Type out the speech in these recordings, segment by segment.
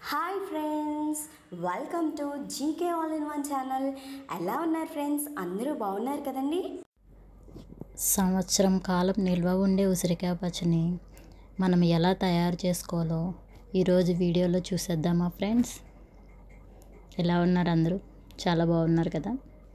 Hi friends welcome to GK all in one channel ఎలా ఉన్నారు friends అందరూ బాగున్నారు కదండి సంవత్సరం కాలం నిల్వ ఉండే ఉసిరికాయ పచ్చని మనం ఎలా తయారు చేసుకోవాలో ఈరోజు వీడియోలో చూసేద్దామా ఫ్రెండ్స్ ఎలా ఉన్నారు అందరూ చాలా బాగున్నారు కదా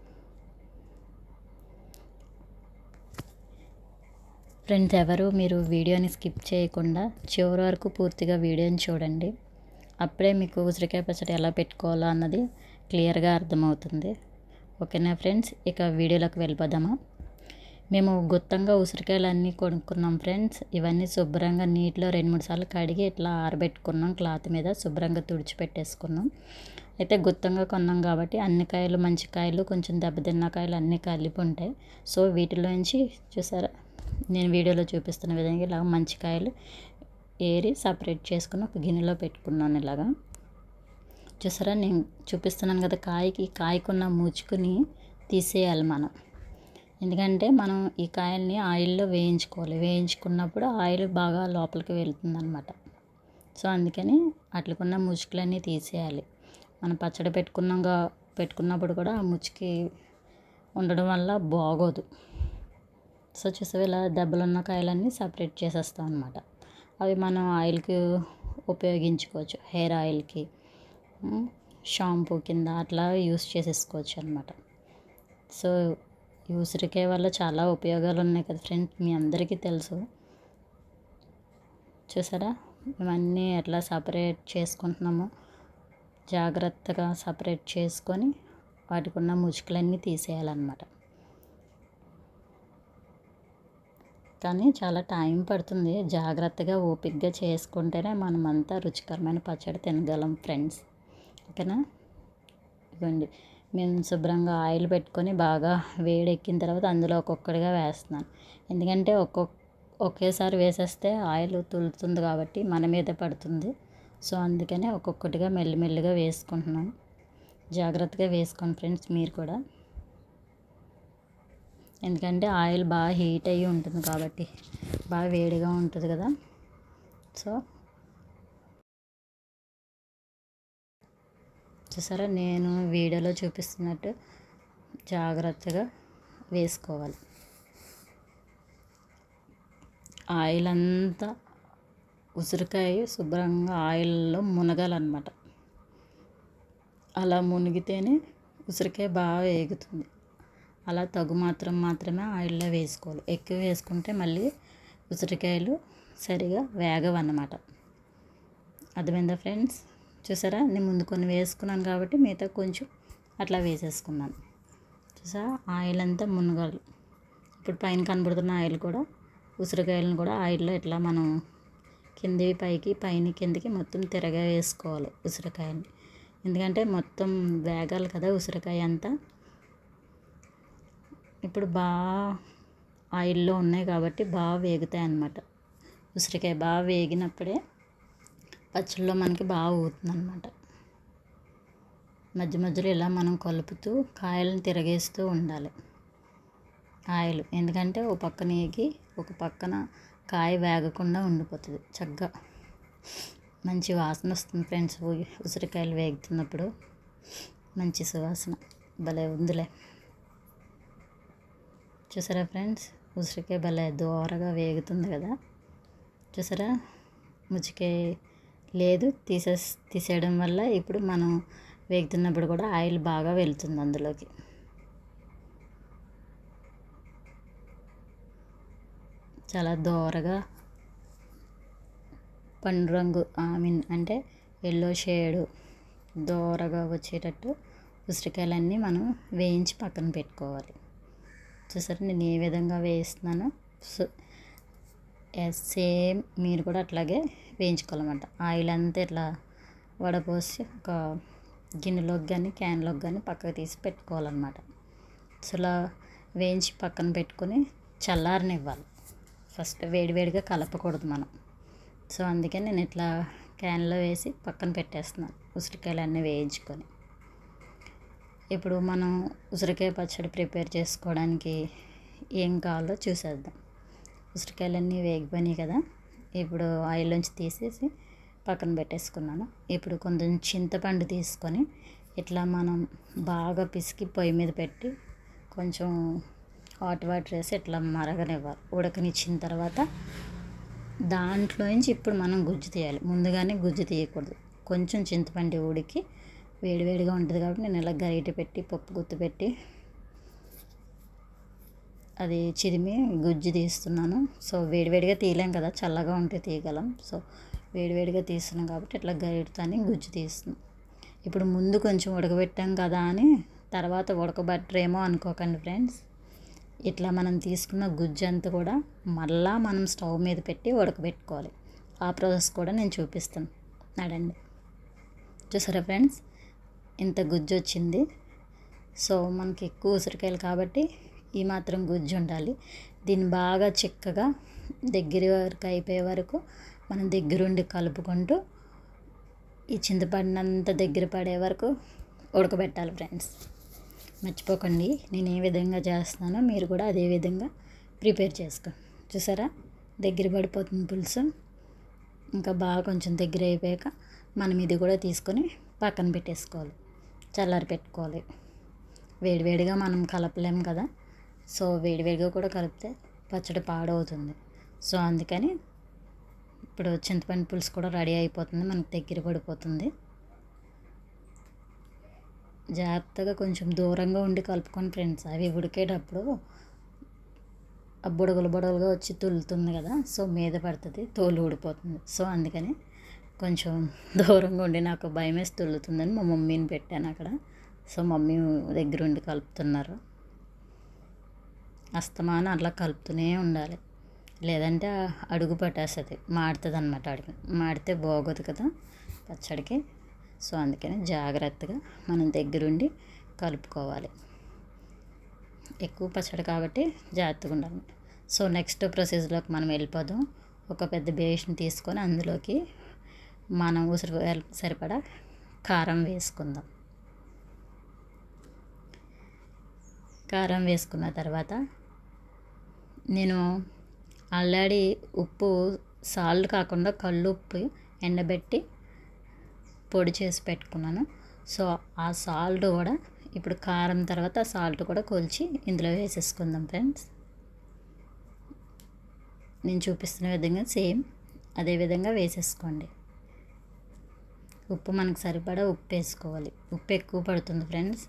ఫ్రెండ్స్ ఎవరు మీరు వీడియోని స్కిప్ చేయకుండా చివరి వరకు పూర్తిగా వీడియోని చూడండి అప్పుడే మీకు ఉసిరికాయ పచ్చడి ఎలా పెట్టుకోవాలో అన్నది క్లియర్గా అర్థమవుతుంది ఓకేనా ఫ్రెండ్స్ ఇక వీడియోలోకి వెళ్ళిపోదామా మేము గుత్తంగా ఉసిరికాయలు అన్నీ కొనుక్కున్నాం ఫ్రెండ్స్ ఇవన్నీ శుభ్రంగా నీటిలో రెండు మూడు సార్లు కడిగి ఇట్లా ఆరబెట్టుకున్నాం క్లాత్ మీద శుభ్రంగా తుడిచిపెట్టేసుకున్నాం అయితే గుత్తంగా కొన్నాం కాబట్టి అన్ని కాయలు మంచి కాయలు కొంచెం దెబ్బతిన్న కాయలు అన్నీ కలిపి ఉంటాయి సో వీటిలోంచి చూసారా నేను వీడియోలో చూపిస్తున్న విధంగా ఇలా మంచి కాయలు ఏరి సపరేట్ చేసుకుని ఒక గిన్నెలో పెట్టుకున్నాను ఇలాగా చూసారా నేను చూపిస్తున్నాను కదా కాయకి కాయకున్న ముచ్చుకుని తీసేయాలి మనం ఎందుకంటే మనం ఈ కాయల్ని ఆయిల్లో వేయించుకోవాలి వేయించుకున్నప్పుడు ఆయిల్ బాగా లోపలికి వెళ్తుంది అనమాట సో అందుకని అట్లకున్న ముచ్చుకులన్నీ తీసేయాలి మనం పచ్చడి పెట్టుకున్నాగా పెట్టుకున్నప్పుడు కూడా ఆ ముచ్చుకి ఉండడం వల్ల బాగోదు సో చూసావు ఇలా దెబ్బలున్న కాయలన్నీ సపరేట్ చేసేస్తాం అనమాట అవి మనం ఆయిల్కి ఉపయోగించుకోవచ్చు హెయిర్ ఆయిల్కి షాంపూ కింద అట్లా యూస్ చేసేసుకోవచ్చు అనమాట సో ఈ ఉసిరికాయ వల్ల చాలా ఉపయోగాలు ఉన్నాయి కదా ఫ్రెండ్స్ మీ అందరికీ తెలుసు చూసారా ఇవన్నీ ఎట్లా సపరేట్ చేసుకుంటున్నామో జాగ్రత్తగా సపరేట్ చేసుకొని వాటికి ఉన్న ముచ్చుకులన్నీ తీసేయాలన్నమాట కానీ చాలా టైం పడుతుంది జాగ్రత్తగా ఓపికగా చేసుకుంటేనే మనమంతా రుచికరమైన పచ్చడి తినగలం ఫ్రెండ్స్ ఓకేనా ఇవ్వండి మేము శుభ్రంగా ఆయిల్ పెట్టుకొని బాగా వేడెక్కిన తర్వాత అందులో ఒక్కొక్కటిగా వేస్తున్నాను ఎందుకంటే ఒక్కొక్క ఒకేసారి వేసేస్తే ఆయిల్ తులుతుంది కాబట్టి మన మీద పడుతుంది సో అందుకనే ఒక్కొక్కటిగా మెల్లిమెల్లిగా వేసుకుంటున్నాను జాగ్రత్తగా వేసుకోండి ఫ్రెండ్స్ మీరు కూడా ఎందుకంటే ఆయిల్ బాగా హీట్ అయ్యి ఉంటుంది కాబట్టి బాగా వేడిగా ఉంటుంది కదా సో చూసారా నేను వీడియోలో చూపిస్తున్నట్టు జాగ్రత్తగా వేసుకోవాలి ఆయిల్ అంతా ఉసిరికాయ శుభ్రంగా ఆయిల్లో మునగాలన్నమాట అలా మునిగితేనే ఉసిరికాయ బాగా వేగుతుంది అలా తగు మాత్రం మాత్రమే ఆయిల్లో వేసుకోవాలి ఎక్కువ వేసుకుంటే మళ్ళీ ఉసిరికాయలు సరిగా వేగవన్నమాట అర్థమైందా ఫ్రెండ్స్ చూసారా నేను ముందు కొన్ని వేసుకున్నాను కాబట్టి మిగతా కొంచెం అట్లా వేసేసుకున్నాను చూసా ఆయిల్ అంతా మునగాలి ఇప్పుడు పైన కనబడుతున్న ఆయిల్ కూడా ఉసిరికాయలను కూడా ఆయిల్లో ఇట్లా మనం కింది పైకి పైన కిందికి మొత్తం తిరగా వేసుకోవాలి ఉసిరికాయని ఎందుకంటే మొత్తం వేగాలి కదా ఉసిరికాయ అంతా ఇప్పుడు బాగా ఆయిల్లో ఉన్నాయి కాబట్టి బాగా వేగుతాయి అన్నమాట ఉసిరికాయ బాగా వేగినప్పుడే పచ్చళ్ళలో మనకి బాగా ఊతుంది అనమాట మధ్య మధ్యలో ఇలా మనం కలుపుతూ కాయలను తిరగేస్తూ ఉండాలి ఆయిల్ ఎందుకంటే ఒక పక్కన ఏగి ఒక పక్కన కాయ వేగకుండా ఉండిపోతుంది చక్కగా మంచి వాసన వస్తుంది ఫ్రెండ్స్ ఉసిరికాయలు వేగుతున్నప్పుడు మంచి సువాసన భలే ఉందిలే చూసారా ఫ్రెండ్స్ ఉసిరికాయ భలే దోరగా వేగుతుంది కదా చూసారా ముచ్చికాయ లేదు తీసే తీసేయడం వల్ల ఇప్పుడు మనం వేగుతున్నప్పుడు కూడా ఆయిల్ బాగా వెళ్తుంది అందులోకి చాలా దోరగా పండు రంగు ఐ మీన్ అంటే ఎల్లో షేడు దోరగా వచ్చేటట్టు ఉసిరికాయలన్నీ మనం వేయించి పక్కన పెట్టుకోవాలి చూసారా నేను ఏ విధంగా వేస్తున్నానో సో సేమ్ మీరు కూడా అట్లాగే వేయించుకోవాలన్నమాట ఆయిల్ అంతా ఇట్లా వడపోసి ఒక గిన్నెలోకి కానీ క్యాన్లోకి కానీ పక్కకు తీసి పెట్టుకోవాలన్నమాట సో ఇలా వేయించి పక్కన పెట్టుకొని చల్లారనివ్వాలి ఫస్ట్ వేడివేడిగా కలపకూడదు మనం సో అందుకే నేను ఇట్లా క్యాన్లో వేసి పక్కన పెట్టేస్తున్నాను ఉసిరికాయలు అన్నీ వేయించుకొని ఇప్పుడు మనం ఉసిరికాయ పచ్చడి ప్రిపేర్ చేసుకోవడానికి ఏం కావాలో చూసేద్దాం ఉసిరికాయలన్నీ వేగిపోయినాయి కదా ఇప్పుడు ఆయిల్లోంచి తీసేసి పక్కన పెట్టేసుకున్నాను ఇప్పుడు కొంచెం చింతపండు తీసుకొని ఇట్లా మనం బాగా పిసికి పొయ్యి మీద పెట్టి కొంచెం హాట్ వాటర్ వేసి ఇట్లా మరగనివ్వాలి ఉడకనిచ్చిన తర్వాత దాంట్లో నుంచి ఇప్పుడు మనం గుజ్జు తీయాలి ముందుగానే గుజ్జు తీయకూడదు కొంచెం చింతపండు ఉడికి వేడివేడిగా ఉంటుంది కాబట్టి నేను ఇలా గరిటె పెట్టి పప్పు గుత్తు పెట్టి అది చిరిమి గుజ్జు తీస్తున్నాను సో వేడివేడిగా తీయలేం కదా చల్లగా ఉంటే తీయగలం సో వేడివేడిగా తీస్తున్నాం కాబట్టి ఇట్లా గరిటతోని గుజ్జు తీస్తున్నాం ఇప్పుడు ముందు కొంచెం ఉడకబెట్టాం కదా అని తర్వాత ఉడకబట్టరేమో అనుకోకండి ఫ్రెండ్స్ ఇట్లా మనం తీసుకున్న గుజ్జు అంతా కూడా మళ్ళా మనం స్టవ్ మీద పెట్టి ఉడకబెట్టుకోవాలి ఆ ప్రాసెస్ కూడా నేను చూపిస్తాను నడండి చూసారా ఫ్రెండ్స్ ఇంత గుజ్జు వచ్చింది సో మనకి ఎక్కువ ఉసిరికాయలు కాబట్టి ఈ మాత్రం గుజ్జు ఉండాలి దీన్ని బాగా చిక్కగా దగ్గర వరకు అయిపోయే వరకు మనం దగ్గరుండి కలుపుకుంటూ ఈ చింతపండినంత దగ్గర పడే వరకు ఉడకబెట్టాలి ఫ్రెండ్స్ మర్చిపోకండి నేను ఏ విధంగా చేస్తున్నానో మీరు కూడా అదే విధంగా ప్రిపేర్ చేసుకో చూసారా దగ్గర పడిపోతుంది పులుసు ఇంకా బాగా కొంచెం దగ్గర అయిపోయాక మనం ఇది కూడా తీసుకొని పక్కన పెట్టేసుకోవాలి చల్లారి పెట్టుకోవాలి వేడివేడిగా మనం కలపలేం కదా సో వేడివేడిగా కూడా కలిపితే పచ్చడి పాడవుతుంది సో అందుకని ఇప్పుడు చింతపండు పులుసు కూడా రెడీ అయిపోతుంది మనకి దగ్గర పడిపోతుంది జాగ్రత్తగా కొంచెం దూరంగా ఉండి కలుపుకొని ఫ్రెండ్స్ అవి ఉడికేటప్పుడు ఆ బుడగలు బుడగలుగా వచ్చి తులుతుంది కదా సో మీద పడుతుంది తోలు ఊడిపోతుంది సో అందుకని కొంచెం దూరంగా ఉండి నాకు భయం వేసి తుల్లుతుందని మా మమ్మీని పెట్టాను అక్కడ సో మమ్మీ దగ్గర ఉండి కలుపుతున్నారు అస్తమానం అట్లా కలుపుతూనే ఉండాలి లేదంటే ఆ అడుగు పట్టేస్తుంది మాడుతుంది అనమాట అడుగు మాడితే బాగోదు కదా పచ్చడికి సో అందుకని జాగ్రత్తగా మనం దగ్గరుండి కలుపుకోవాలి ఎక్కువ పచ్చడి కాబట్టి జాగ్రత్తగా ఉండాలి సో నెక్స్ట్ ప్రొసీజర్లోకి మనం వెళ్ళిపోదాం ఒక పెద్ద బేషన్ తీసుకొని అందులోకి మనం ఉసిరి సరిపడా కారం వేసుకుందాం కారం వేసుకున్న తర్వాత నేను ఆల్రెడీ ఉప్పు సాల్ట్ కాకుండా కళ్ళు ఉప్పు ఎండబెట్టి పొడి చేసి పెట్టుకున్నాను సో ఆ సాల్ట్ కూడా ఇప్పుడు కారం తర్వాత సాల్ట్ కూడా కొలిచి ఇందులో వేసేసుకుందాం ఫ్రెండ్స్ నేను చూపిస్తున్న విధంగా సేమ్ అదే విధంగా వేసేసుకోండి ఉప్పు మనకు సరిపడా ఉప్పు వేసుకోవాలి ఉప్పు ఎక్కువ పడుతుంది ఫ్రెండ్స్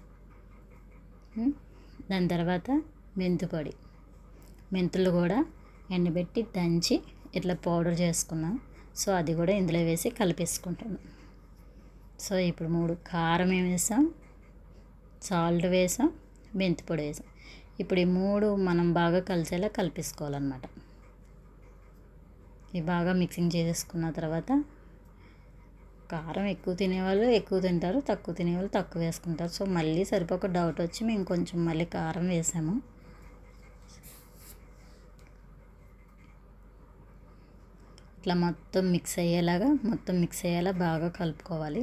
దాని తర్వాత మెంతు పొడి మెంతులు కూడా ఎండబెట్టి దంచి ఇట్లా పౌడర్ చేసుకున్నాం సో అది కూడా ఇందులో వేసి కలిపేసుకుంటాను సో ఇప్పుడు మూడు కారం ఏం వేసాం సాల్ట్ వేసాం మెంతి పొడి వేసాం ఇప్పుడు ఈ మూడు మనం బాగా కలిసేలా కలిపేసుకోవాలన్నమాట ఇవి బాగా మిక్సింగ్ చేసేసుకున్న తర్వాత కారం ఎక్కువ తినేవాళ్ళు ఎక్కువ తింటారు తక్కువ తినేవాళ్ళు తక్కువ వేసుకుంటారు సో మళ్ళీ సరిపోక డౌట్ వచ్చి మేము కొంచెం మళ్ళీ కారం వేసాము ఇట్లా మొత్తం మిక్స్ అయ్యేలాగా మొత్తం మిక్స్ అయ్యేలా బాగా కలుపుకోవాలి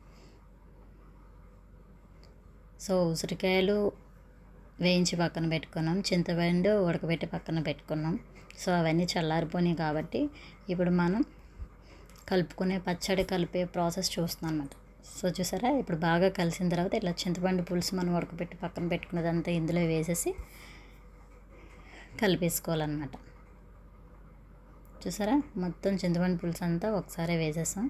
సో ఉసిరికాయలు వేయించి పక్కన పెట్టుకున్నాం చింతపండు ఉడకబెట్టి పక్కన పెట్టుకున్నాం సో అవన్నీ చల్లారిపోయినాయి కాబట్టి ఇప్పుడు మనం కలుపుకునే పచ్చడి కలిపే ప్రాసెస్ చూస్తున్నాం అనమాట సో చూసారా ఇప్పుడు బాగా కలిసిన తర్వాత ఇట్లా చింతపండు పులుసు మనం ఉడకబెట్టి పక్కన పెట్టుకున్నదంతా ఇందులో వేసేసి కలిపేసుకోవాలన్నమాట చూసారా మొత్తం చింతపండు పులుసు అంతా ఒకసారి వేసేసాం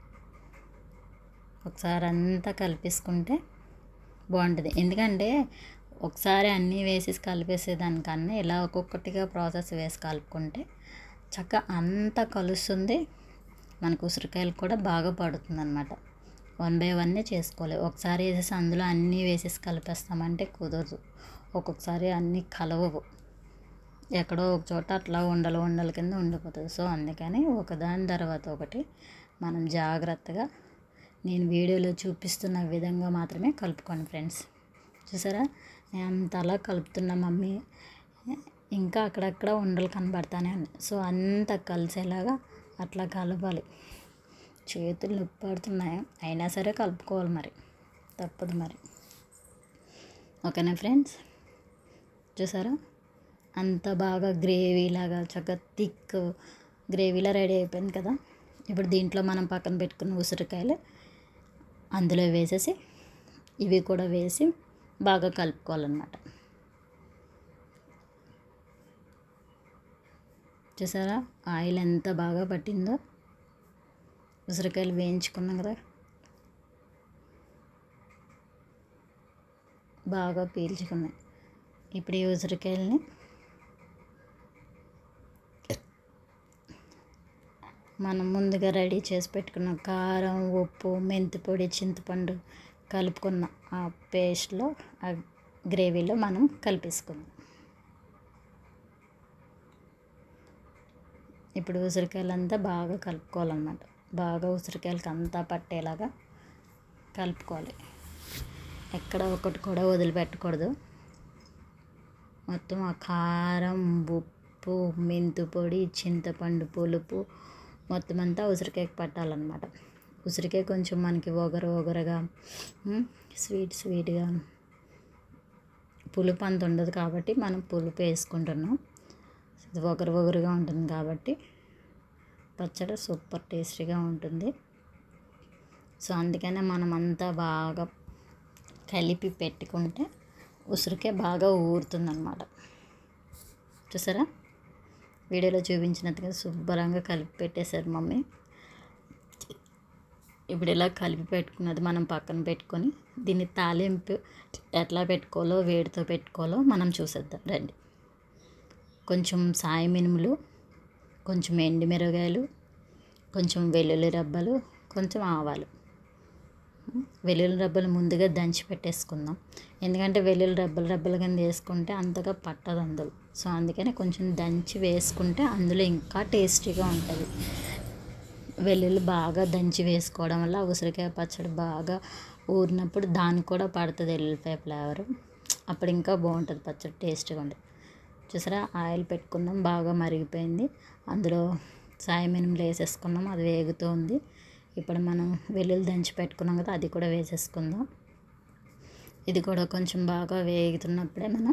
ఒకసారి అంతా కలిపేసుకుంటే బాగుంటుంది ఎందుకంటే ఒకసారి అన్నీ వేసేసి కలిపేసేదానికన్నా ఇలా ఒక్కొక్కటిగా ప్రాసెస్ వేసి కలుపుకుంటే చక్కగా అంతా కలుస్తుంది మనకు ఉసిరికాయలు కూడా బాగా పడుతుంది అనమాట వన్ బై వన్నే చేసుకోవాలి ఒకసారి వేసేసి అందులో అన్నీ వేసేసి కలిపేస్తామంటే కుదరదు ఒక్కొక్కసారి అన్నీ కలవవు ఎక్కడో ఒక చోట అట్లా ఉండలు ఉండల కింద ఉండిపోతుంది సో అందుకని ఒకదాని తర్వాత ఒకటి మనం జాగ్రత్తగా నేను వీడియోలో చూపిస్తున్న విధంగా మాత్రమే కలుపుకోండి ఫ్రెండ్స్ చూసారా నేను అంతలా కలుపుతున్నా మమ్మీ ఇంకా అక్కడక్కడ ఉండలు కనబడతానే ఉన్నాయి సో అంత కలిసేలాగా అట్లా కలపాలి చేతులు నొప్పి పడుతున్నాయి అయినా సరే కలుపుకోవాలి మరి తప్పదు మరి ఓకేనా ఫ్రెండ్స్ చూసారా అంత బాగా గ్రేవీ లాగా చక్కగా థిక్ గ్రేవీలా రెడీ అయిపోయింది కదా ఇప్పుడు దీంట్లో మనం పక్కన పెట్టుకున్న ఉసిరికాయలు అందులో వేసేసి ఇవి కూడా వేసి బాగా కలుపుకోవాలన్నమాట చూసారా ఆయిల్ ఎంత బాగా పట్టిందో ఉసిరికాయలు వేయించుకున్నాం కదా బాగా పీల్చుకున్నాయి ఇప్పుడు ఈ ఉసిరికాయలని మనం ముందుగా రెడీ చేసి పెట్టుకున్న కారం ఉప్పు మెంతి పొడి చింతపండు కలుపుకున్న ఆ పేస్ట్లో ఆ గ్రేవీలో మనం కలిపేసుకుందాం ఇప్పుడు ఉసిరికాయలంతా బాగా కలుపుకోవాలన్నమాట బాగా ఉసిరికాయలకి అంతా పట్టేలాగా కలుపుకోవాలి ఎక్కడ ఒకటి కూడా వదిలిపెట్టకూడదు మొత్తం ఆ కారం ఉప్పు మెంతు పొడి చింతపండు పులుపు మొత్తం అంతా ఉసిరికాయకి పట్టాలన్నమాట ఉసిరికాయ కొంచెం మనకి ఒగరు ఒగరుగా స్వీట్ స్వీట్గా పులుపు అంత ఉండదు కాబట్టి మనం పులుపు వేసుకుంటున్నాం ఇది ఒగరు ఒగరుగా ఉంటుంది కాబట్టి పచ్చడి సూపర్ టేస్టీగా ఉంటుంది సో అందుకనే మనం అంతా బాగా కలిపి పెట్టుకుంటే ఉసిరికాయ బాగా ఊరుతుందన్నమాట చూసారా వీడియోలో చూపించినట్టుగా శుభ్రంగా కలిపి పెట్టేశారు మమ్మీ ఇప్పుడు ఇలా కలిపి పెట్టుకున్నది మనం పక్కన పెట్టుకొని దీన్ని తాలింపు ఎట్లా పెట్టుకోవాలో వేడితో పెట్టుకోవాలో మనం చూసేద్దాం రండి కొంచెం సాయి మినుములు కొంచెం ఎండుమిరగాయలు కొంచెం వెల్లుల్లి రబ్బలు కొంచెం ఆవాలు వెల్లుల్లి రబ్బలు ముందుగా దంచి పెట్టేసుకుందాం ఎందుకంటే వెల్లుల్లి రబ్బలు రబ్బలు కింద వేసుకుంటే అంతగా పట్టదు అందులో సో అందుకని కొంచెం దంచి వేసుకుంటే అందులో ఇంకా టేస్టీగా ఉంటుంది వెల్లుల్లి బాగా దంచి వేసుకోవడం వల్ల ఉసిరికాయ పచ్చడి బాగా ఊరినప్పుడు దానికి కూడా పడుతుంది వెల్లుల్లిపాయ ఫ్లేవర్ అప్పుడు ఇంకా బాగుంటుంది పచ్చడి టేస్ట్గా ఉంటుంది చూసారా ఆయిల్ పెట్టుకున్నాం బాగా మరిగిపోయింది అందులో సాయి మినుములు వేసేసుకున్నాం అది వేగుతుంది ఇప్పుడు మనం వెల్లుల్లి దంచి పెట్టుకున్నాం కదా అది కూడా వేసేసుకుందాం ఇది కూడా కొంచెం బాగా వేగుతున్నప్పుడే మనం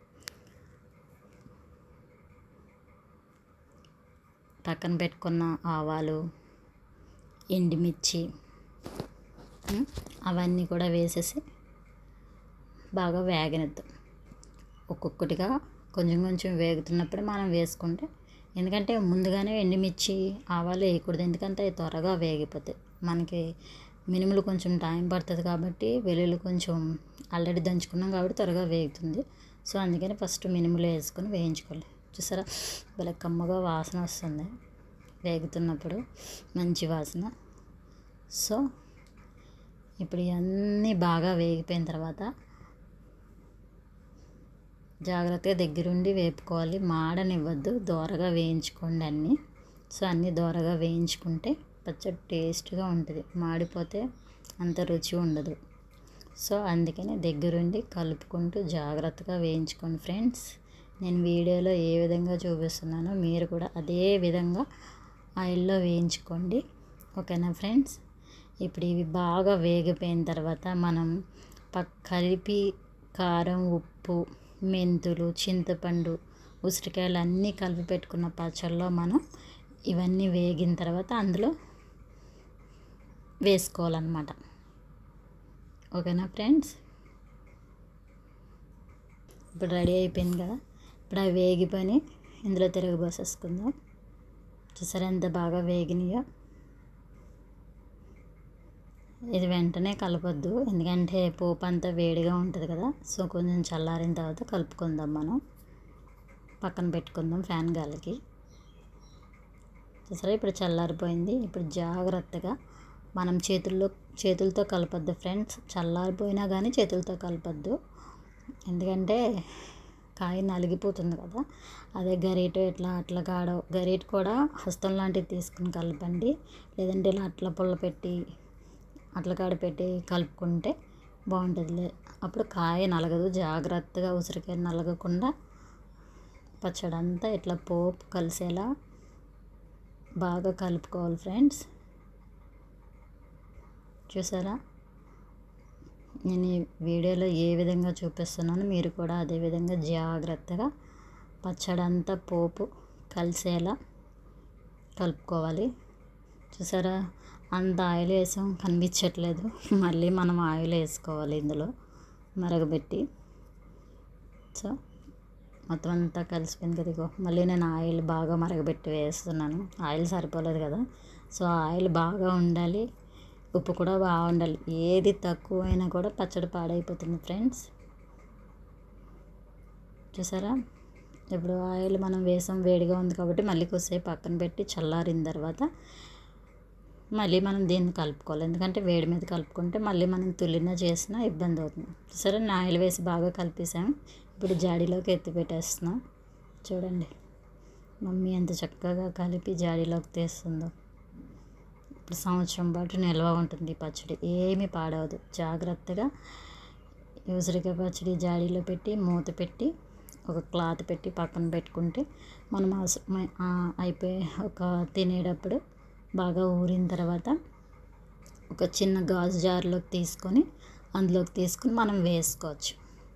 పక్కన పెట్టుకున్న ఆవాలు ఎండుమిర్చి ఉం, అవన్నీ కూడా వేసేసి బాగా వేగనిద్దాం ఒక్కొక్కటిగా కొంచెం కొంచెం వేగుతున్నప్పుడు మనం వేసుకుంటే ఎందుకంటే ముందుగానే ఎండుమిర్చి ఆవాలు వేయకూడదు ఎందుకంటే అవి త్వరగా వేగిపోతాయి మనకి మినుములు కొంచెం టైం పడుతుంది కాబట్టి వెల్లుల్లి కొంచెం ఆల్రెడీ దంచుకున్నాం కాబట్టి త్వరగా వేగుతుంది సో అందుకని ఫస్ట్ మినుములు వేసుకొని వేయించుకోవాలి చూసారా భలే కమ్మగా వాసన వస్తుంది వేగుతున్నప్పుడు మంచి వాసన సో ఇప్పుడు ఇవన్నీ బాగా వేగిపోయిన తర్వాత జాగ్రత్తగా దగ్గరుండి వేపుకోవాలి మాడనివ్వద్దు దోరగా వేయించుకోండి అన్నీ సో అన్నీ దోరగా వేయించుకుంటే పచ్చడి టేస్ట్గా ఉంటుంది మాడిపోతే అంత రుచి ఉండదు సో అందుకని దగ్గరుండి కలుపుకుంటూ జాగ్రత్తగా వేయించుకోండి ఫ్రెండ్స్ నేను వీడియోలో ఏ విధంగా చూపిస్తున్నానో మీరు కూడా అదే విధంగా ఆయిల్లో వేయించుకోండి ఓకేనా ఫ్రెండ్స్ ఇప్పుడు ఇవి బాగా వేగిపోయిన తర్వాత మనం పక్ కలిపి కారం ఉప్పు మెంతులు చింతపండు ఉసిరికాయలు అన్నీ కలిపి పెట్టుకున్న పచ్చళ్ళలో మనం ఇవన్నీ వేగిన తర్వాత అందులో వేసుకోవాలన్నమాట ఓకేనా ఫ్రెండ్స్ ఇప్పుడు రెడీ అయిపోయింది కదా ఇప్పుడు అవి వేగిపోయి ఇందులో తిరగబోసేసుకుందాం చూసారా ఎంత బాగా వేగినాయో ఇది వెంటనే కలపొద్దు ఎందుకంటే పోపు అంతా వేడిగా ఉంటుంది కదా సో కొంచెం చల్లారిన తర్వాత కలుపుకుందాం మనం పక్కన పెట్టుకుందాం ఫ్యాన్ గాలికి చూసారా ఇప్పుడు చల్లారిపోయింది ఇప్పుడు జాగ్రత్తగా మనం చేతుల్లో చేతులతో కలపొద్దు ఫ్రెండ్స్ చల్లారిపోయినా కానీ చేతులతో కలపొద్దు ఎందుకంటే కాయ నలిగిపోతుంది కదా అదే గరిట ఇట్లా అట్లా కాడ గరిట కూడా హస్తం లాంటిది తీసుకుని కలపండి లేదంటే ఇలా అట్ల పుల్ల పెట్టి అట్ల కాడ పెట్టి కలుపుకుంటే బాగుంటుంది అప్పుడు కాయ నలగదు జాగ్రత్తగా ఉసిరికాయ నలగకుండా పచ్చడి అంతా ఇట్లా పోపు కలిసేలా బాగా కలుపుకోవాలి ఫ్రెండ్స్ చూసారా నేను ఈ వీడియోలో ఏ విధంగా చూపిస్తున్నానో మీరు కూడా అదే విధంగా జాగ్రత్తగా పచ్చడి అంతా పోపు కలిసేలా కలుపుకోవాలి చూసారా అంత ఆయిల్ వేసాం కనిపించట్లేదు మళ్ళీ మనం ఆయిల్ వేసుకోవాలి ఇందులో మరగబెట్టి సో మొత్తం అంతా కలిసిపోయింది కదా ఇగో మళ్ళీ నేను ఆయిల్ బాగా మరగబెట్టి వేస్తున్నాను ఆయిల్ సరిపోలేదు కదా సో ఆయిల్ బాగా ఉండాలి ఉప్పు కూడా బాగా ఉండాలి ఏది తక్కువ అయినా కూడా పచ్చడి పాడైపోతుంది ఫ్రెండ్స్ చూసారా ఇప్పుడు ఆయిల్ మనం వేసాం వేడిగా ఉంది కాబట్టి మళ్ళీ కొద్దిసేపు పక్కన పెట్టి చల్లారిన తర్వాత మళ్ళీ మనం దీన్ని కలుపుకోవాలి ఎందుకంటే వేడి మీద కలుపుకుంటే మళ్ళీ మనం తులిన చేసినా ఇబ్బంది అవుతుంది సరే నేను ఆయిల్ వేసి బాగా కలిపేసాం ఇప్పుడు జాడీలోకి ఎత్తి పెట్టేస్తున్నాం చూడండి మమ్మీ ఎంత చక్కగా కలిపి జాడీలోకి తీస్తుందో ఇప్పుడు సంవత్సరం పాటు నిల్వ ఉంటుంది ఈ పచ్చడి ఏమీ పాడవదు జాగ్రత్తగా ఈ ఉసిరికాయ పచ్చడి జాడీలో పెట్టి మూత పెట్టి ఒక క్లాత్ పెట్టి పక్కన పెట్టుకుంటే మనం అవసరం అయిపోయి ఒక తినేటప్పుడు బాగా ఊరిన తర్వాత ఒక చిన్న గాజు జార్లోకి తీసుకొని అందులోకి తీసుకొని మనం వేసుకోవచ్చు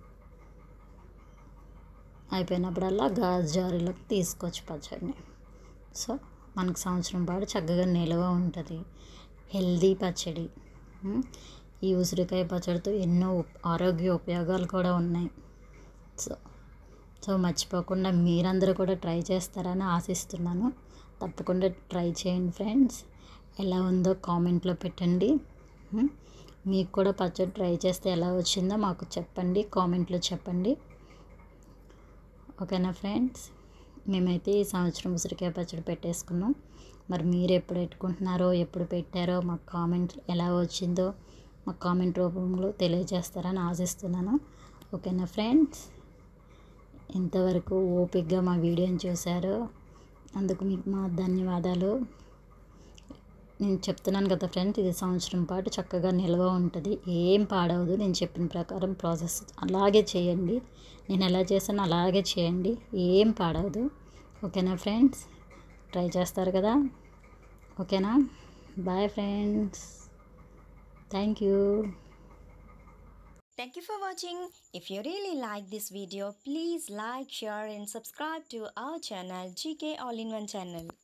అయిపోయినప్పుడల్లా గాజు జారులోకి తీసుకోవచ్చు పచ్చడిని సో మనకు సంవత్సరం పాటు చక్కగా నిల్వ ఉంటుంది హెల్దీ పచ్చడి ఉమ్, ఈ ఉసిరికాయ పచ్చడితో ఎన్నో ఉప్- ఆరోగ్య ఉపయోగాలు కూడా ఉన్నాయి సో సో మర్చిపోకుండా మీరందరూ కూడా ట్రై చేస్తారని ఆశిస్తున్నాను తప్పకుండా ట్రై చేయండి ఫ్రెండ్స్ ఎలా ఉందో కామెంట్లో పెట్టండి ఉమ్, మీకు కూడా పచ్చడి ట్రై చేస్తే ఎలా వచ్చిందో మాకు చెప్పండి కామెంట్లో చెప్పండి ఓకేనా ఫ్రెండ్స్ మేమైతే ఈ సంవత్సరం ఉసిరికాయ పచ్చడి పెట్టేసుకున్నాం మరి మీరు ఎప్పుడు పెట్టుకుంటున్నారో ఎప్పుడు పెట్టారో మాకు కామెంట్ ఎలా వచ్చిందో మాకు కామెంట్ రూపంలో తెలియజేస్తారని ఆశిస్తున్నాను ఓకేనా ఫ్రెండ్స్ ఇంతవరకు ఓపిక్గా మా వీడియోని చూశారు అందుకు మీకు మా ధన్యవాదాలు నేను చెప్తున్నాను కదా ఫ్రెండ్స్ ఇది సంవత్సరం పాటు చక్కగా నిల్వ ఉంటుంది ఏం పాడవదు నేను చెప్పిన ప్రకారం ప్రాసెస్ అలాగే చేయండి నేను ఎలా చేశానో అలాగే చేయండి ఏం పాడవదు ఓకేనా ఫ్రెండ్స్ ట్రై చేస్తారు కదా ఓకేనా bye friends thank you Thank you for watching. If you really like this video, please like, share and subscribe to our channel GK All in One channel.